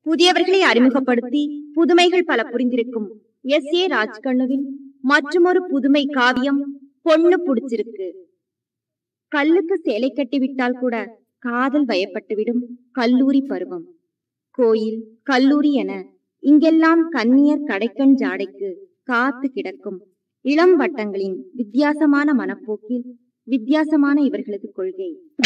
புதியவர்களை அறிமுகப்படுத்தி புதுமைகள் பல புரிந்திருக்கும் எஸ் ஏ ராஜ்கண்ணுவின் மற்றுமொரு புதுமை காவியம் பொண்ணு புடிச்சிருக்கு கல்லுக்கு சேலை கட்டிவிட்டால் கூட காதல் வயப்பட்டுவிடும் கல்லூரி பருவம் கோயில் கல்லூரி என இங்கெல்லாம் கன்னியர் கடைக்கண் ஜாடைக்கு காத்து கிடக்கும் இளம் வட்டங்களின் வித்தியாசமான மனப்போக்கில் வித்தியாசமான இவர்களது கொள்கை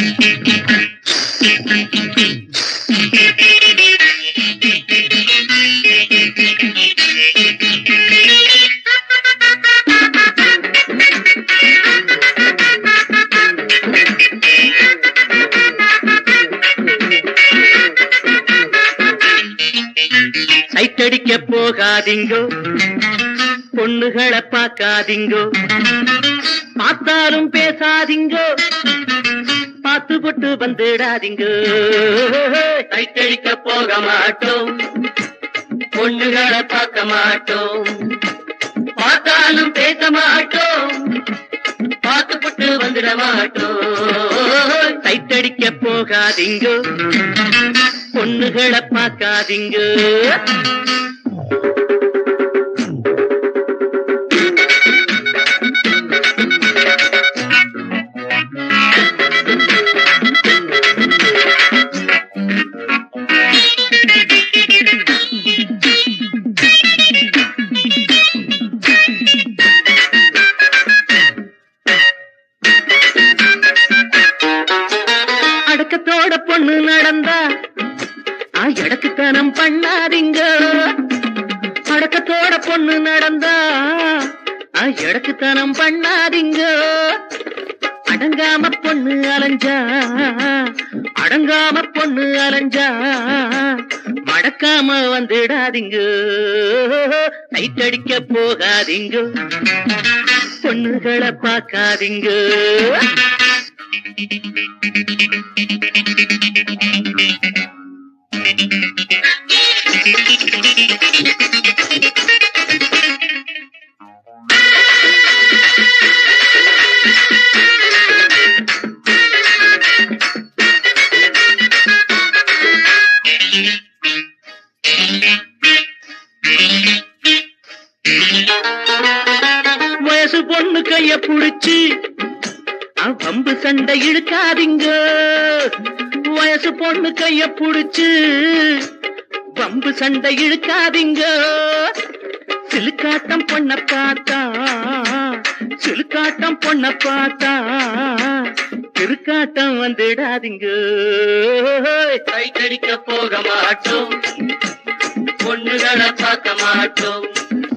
சைட்டடிக்க போகாதீங்கோ பொண்ணுகளை பார்க்காதீங்கோ பார்த்தாலும் பேசாதீங்கோ பார்த்து போட்டு வந்துடாதீங்கோ சைட்டடிக்க போக மாட்டோம் பொண்ணுகளை பார்க்க மாட்டோம் பார்த்தாலும் பேச மாட்டோம் பார்த்து போட்டு வந்துட மாட்டோம் சைட்டடிக்க போகாதீங்கோ பொண்ணுகளை பார்க்காதீங்க அடக்கத்தோட பொண்ணு நடந்தா ஆ, எடக்குத்தனம் பண்ணாதீங்க அடக்கத்தோட பொண்ணு நடந்தா ஆ, எடக்குத்தனம் பண்ணாதீங்க அடங்காம பொண்ணு அலைஞ்சா அடங்காம பொண்ணு அலைஞ்சா மடக்காம வந்துடாதீங்க கைத்தடிக்க போகாதீங்க பொண்ணுகளை பார்க்காதீங்க வயசு பொண்ணு கைய புடிச்சு ஆ, வம்பு சண்டை இழுக்காதீங்க வயசு பொண்ணு கைய புடிச்சு வம்பு சண்டை இழுக்காதீங்க சிலுக்காட்டம் பொண்ண பார்த்தா சிலுக்காட்டம் பொண்ண பார்த்தா திருக்காட்டம் வந்துடாதீங்க கைத்தடிக்க போக மாட்டோம் பொண்ணுகளை பார்க்க மாட்டோம்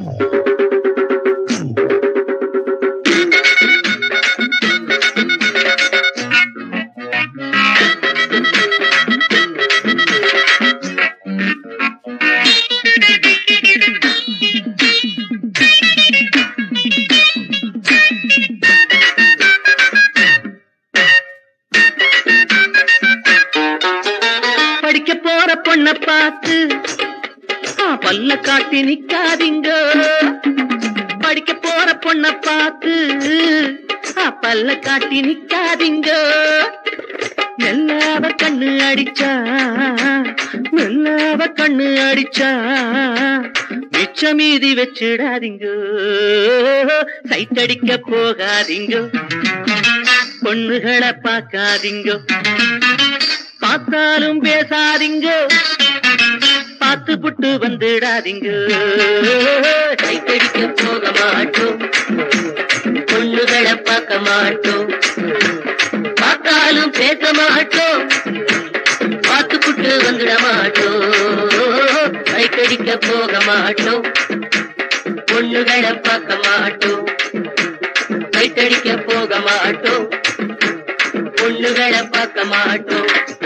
படிக்க போற பொண்ண பார்த்து ஆ, பல்ல காட்டி நிக்காதீங்க படிக்க போற பொண்ண பார்த்து ஆ, பல்ல காட்டி நிக்காதீங்க மெல்லாவ கண்ணு அடிச்சா மெல்லாவ கண்ணு அடிச்சா மிச்ச மீதி வச்சிடாதீங்க சைட்டடிக்க போகாதீங்க பொண்ணுகளை பார்க்காதீங்க பார்த்தாலும் பேசாதீங்க பார்த்து புட்டு வந்துடாதீங்க கைத்தடிக்க போக மாட்டோம் பொண்ணுகளை பார்க்க மாட்டோம் பார்த்தாலும் பேச மாட்டோம் பார்த்து புட்டு வந்துட மாட்டோம் கைத்தடிக்க போக மாட்டோம் பொண்ணுகளை பார்க்க மாட்டோம் கைத்தடிக்க போக மாட்டோம் பொண்ணுகளை பார்க்க மாட்டோம்